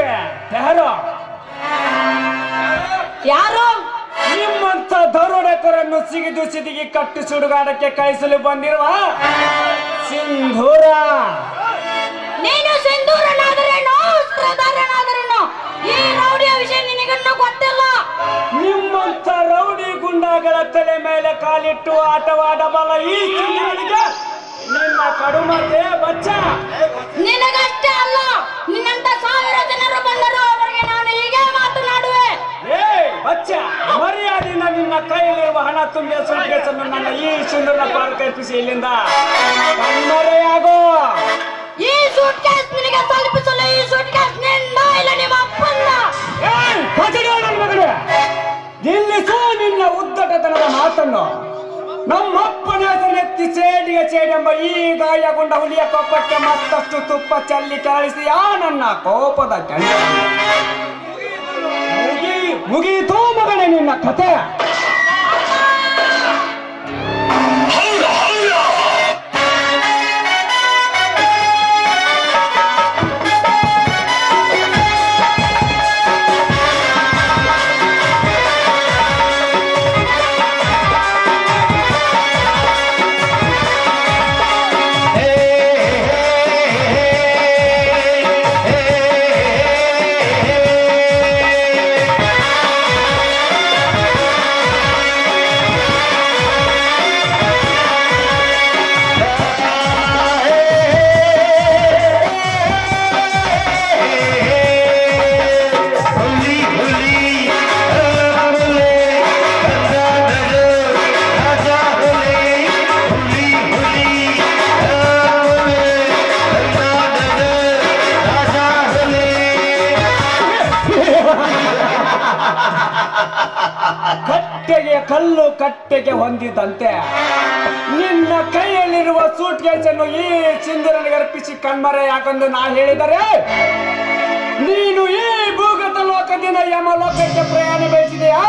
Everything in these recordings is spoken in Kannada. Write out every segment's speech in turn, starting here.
ಮಗನೇ ಯಾರು ಯಾರು ನಿಮ್ಮಂತ ದರೋಡೆಕರನ್ನು ಸಿಗಿದು ಸಿದಿಗಿ ಕಟ್ಟು ಸುಡುಗಾಡಕ್ಕೆ ಕಳಿಸಲು ಬಂದಿರುವ ಸಿಂಧೂರ ನೀನು ಸಿಂಧೂರನಾದರೇನು ಸುರಧಾರನಾದರೇನು ಈ ರೌಡಿಯ ವಿಷಯ ನಿನಗಿನ್ನೂ ಗೊತ್ತಿಲ್ಲ ನಿಮ್ಮಂತ ರೌಡಿ ಗುಂಡಾಗಳ ತಲೆ ಮೇಲೆ ಕಾಲಿಟ್ಟು ಆಟವಾಡಬಲ್ಲ ಈ ಸಿಂಧೂರಿಗೆ ನಿನ್ನ ಕಡುಮತೆ ಬಚ್ಚ ನಿನಗಷ್ಟೇ ಅಲ್ಲ ನಿನ್ನಂತ ಸಾವಿರ ಜನರು ಬಂದರು ಅವರಿಗೆ ನಾನು ಹೀಗೆ ಮಾತನಾಡುವೆ ಏ ಬಚ್ಚ ಮರ್ಯಾದೆಯಿಂದ ನಿನ್ನ ಕೈಯಲ್ಲಿರುವ ಹಣ ತುಂಬಿಯ ಸುಲ್ಕೇಸನ್ನು ನನ್ನ ಈ ಸುಂದರ ಪಾರ್ ಕಲ್ಪಿಸಿ ಇಲ್ಲಿಂದ ಕಣ್ಮರೆಯಾಗೋ ಈ ಸೂಟ್ ಕೇಸ್ ನಿನಗೆ ತಲುಪಿಸಲು ಈ ಸೂಟ್ ಕೇಸ್ ನಿಂದ ಇಲ್ಲ ನಿಮ್ಮ ಅಪ್ಪಂದ ಏಯ್, ಕಚಡ ನನ್ನ ಮಗನೇ ನಿಲ್ಲಿಸು ನಿನ್ನ ಉದ್ದಟತನದ ಮಾತನ್ನು ನಮ್ಮಪ್ಪನ ಹೆಸರೆತ್ತಿ ಸೇಡಿಗೆ ಸೇಡೆಂಬ ಈ ಗಾಯಗೊಂಡ ಹುಲಿಯ ಕೋಪಕ್ಕೆ ಮತ್ತಷ್ಟು ತುಪ್ಪ ಚೆಲ್ಲಿ ಕೆರಳಿಸಿ ಆ ನನ್ನ ಕೋಪದ ಕೆಂಡ ಮುಗಿ ಮುಗೀತು ಮಗನೇ ನಿನ್ನ ಕತೆ ಕಟ್ಟೆಗೆ ಕಲ್ಲು ಕಟ್ಟೆಗೆ ಹೊಂದಿದಂತೆ ನಿನ್ನ ಕೈಯಲ್ಲಿರುವ ಸೂಟ್ ಕೇಸನ್ನು ಈ ಸಿಂಧುರನಿಗೆ ಅರ್ಪಿಸಿ ಕಣ್ಮರೆ ಯಾಕೆಂದು ನಾ ಹೇಳಿದರೆ ನೀನು ಈ ಭೂಗತ ಲೋಕದಿಂದ ಯಮಲೋಕಕ್ಕೆ ಪ್ರಯಾಣ ಬೆಳೆಸಿದೆಯಾ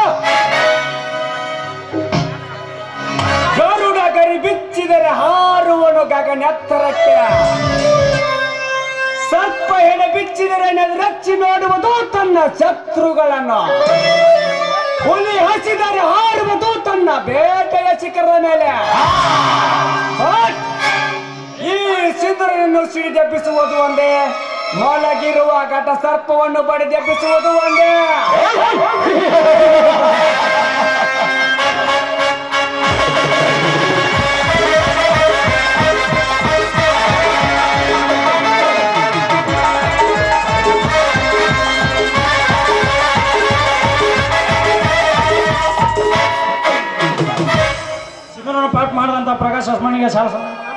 ಗರುಡ ಗರಿ ಬಿಚ್ಚಿದರೆ ಹಾರುವನು ಗಗನೆತ್ತರಕ್ಕೆ ಸರ್ಪ ಹೆಡೆ ಬಿಚ್ಚಿದರೆ ರಚ್ಚಿ ನೋಡುವುದು ತನ್ನ ಶತ್ರುಗಳನ್ನು ಹುಲಿ ಹಸಿದರೆ ಹಾರುವುದು ತನ್ನ ಬೇಟೆಯ ಶಿಖರದ ಮೇಲೆ ಬಟ್ ಈ ಸಿಂಧರನ್ನು ಸಿಡಿದೆಬ್ಬಿಸುವುದು ಒಂದೇ ಮೊಳಗಿರುವ ಘಟ ಸರ್ಪವನ್ನು ಬಡಿದೆಬ್ಬಿಸುವುದು ಒಂದೇ ಸಿಂಧೂರನ ಪಾಠ ಮಾಡಿದಂತ ಪ್ರಕಾಶ್ ಹೊಸ್ಮನಿಗೆ ಶಾಲ